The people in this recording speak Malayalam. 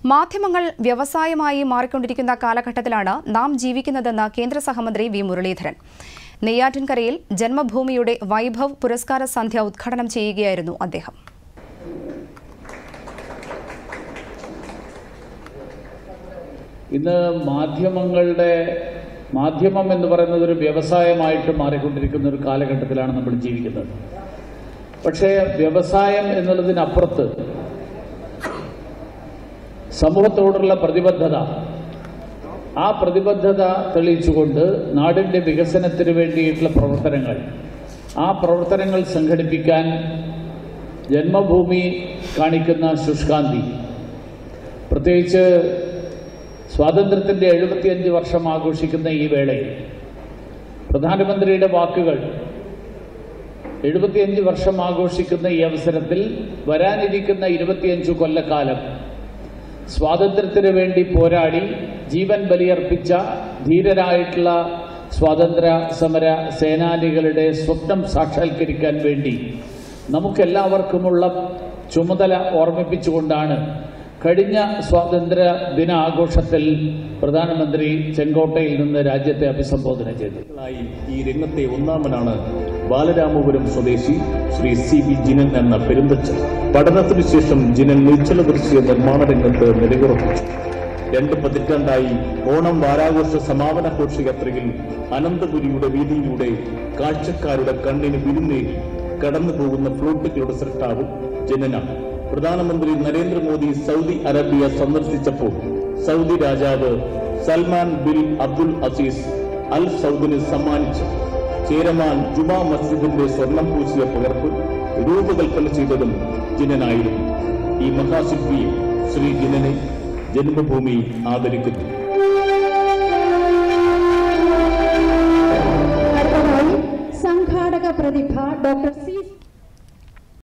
മാധ്യമങ്ങൾ വ്യവസായമായി മാറിക്കൊണ്ടിരിക്കുന്ന കാലഘട്ടത്തിലാണ് നാം ജീവിക്കുന്നതെന്ന് കേന്ദ്ര സഹമന്ത്രി വി മുരളീധരൻ നെയ്യാറ്റിൻകരയിൽ ജന്മഭൂമിയുടെ വൈഭവ് പുരസ്കാര സന്ധ്യ ഉദ്ഘാടനം ചെയ്യുകയായിരുന്നു അദ്ദേഹം ഇന്ന് മാധ്യമങ്ങളുടെ മാധ്യമം എന്ന് പറയുന്നത് ഒരു വ്യവസായമായിട്ട് മാറിക്കൊണ്ടിരിക്കുന്ന ഒരു കാലഘട്ടത്തിലാണ് നമ്മൾ ജീവിക്കുന്നത് പക്ഷേ വ്യവസായം എന്നുള്ളതിനപ്പുറത്ത് സമൂഹത്തോടുള്ള പ്രതിബദ്ധത ആ പ്രതിബദ്ധത തെളിയിച്ചുകൊണ്ട് നാടിൻ്റെ വികസനത്തിന് വേണ്ടിയിട്ടുള്ള പ്രവർത്തനങ്ങൾ ആ പ്രവർത്തനങ്ങൾ സംഘടിപ്പിക്കാൻ ജന്മഭൂമി കാണിക്കുന്ന ശുഷ്കാന്തി പ്രത്യേകിച്ച് സ്വാതന്ത്ര്യത്തിൻ്റെ എഴുപത്തിയഞ്ച് വർഷം ആഘോഷിക്കുന്ന ഈ വേളയിൽ പ്രധാനമന്ത്രിയുടെ വാക്കുകൾ എഴുപത്തിയഞ്ച് വർഷം ആഘോഷിക്കുന്ന ഈ അവസരത്തിൽ വരാനിരിക്കുന്ന ഇരുപത്തിയഞ്ച് കൊല്ലക്കാലം സ്വാതന്ത്ര്യത്തിന് വേണ്ടി പോരാടി ജീവൻ ബലിയർപ്പിച്ച ധീരരായിട്ടുള്ള സ്വാതന്ത്ര്യ സമര സേനാനികളുടെ സ്വപ്നം സാക്ഷാത്കരിക്കാൻ വേണ്ടി നമുക്കെല്ലാവർക്കുമുള്ള ചുമതല ഓർമ്മിപ്പിച്ചുകൊണ്ടാണ് കഴിഞ്ഞ സ്വാതന്ത്ര്യ ദിനാഘോഷത്തിൽ പ്രധാനമന്ത്രി ചെങ്കോട്ടയിൽ നിന്ന് രാജ്യത്തെ അഭിസംബോധന ചെയ്തത് ായി ഈ രംഗത്തെ ഒന്നാമനാണ് ബാലരാമപുരം സ്വദേശി ശ്രീ സി ബി ജിനൻ എന്ന പെരുന്തച്ചൻ പഠനത്തിനു ശേഷം ജിനൻ നിശ്ചല ദൃശ്യ നിർമ്മാണ രംഗത്ത് നിലയുറപ്പിച്ചു രണ്ട് പതിറ്റാണ്ടായി ഓണം വാരാഘോഷ സമാപന ഘോഷയാത്രയിൽ അനന്തപുരിയുടെ വീതിയിലൂടെ കാഴ്ചക്കാരുടെ കണ്ണിന് വിരുന്നേരി കടന്നു പോകുന്ന ഫ്ലോട്ടുകളുടെ സൃഷ്ടാവും ജനനാണ് പ്രധാനമന്ത്രി നരേന്ദ്രമോദി സൗദി അറേബ്യ സന്ദർശിച്ചപ്പോൾ സൗദി രാജാവ് Salman bin Abdul Aziz Al സൗദിന് സമ്മാനിച്ച ചേരമാൻ ജുമാ മസ്ജിദിന്റെ സ്വർണം പൂശിയ പകർപ്പ് രൂപകൽപ്പന ചെയ്തതും ജിനനായിരുന്നു ഈ മഹാശില്പിയെ ശ്രീ ജിനനെ ജന്മഭൂമി ആദരിക്കുന്നു അടുത്തതായി സംഘാടക പ്രതിഭ ഡോക്ടർ സി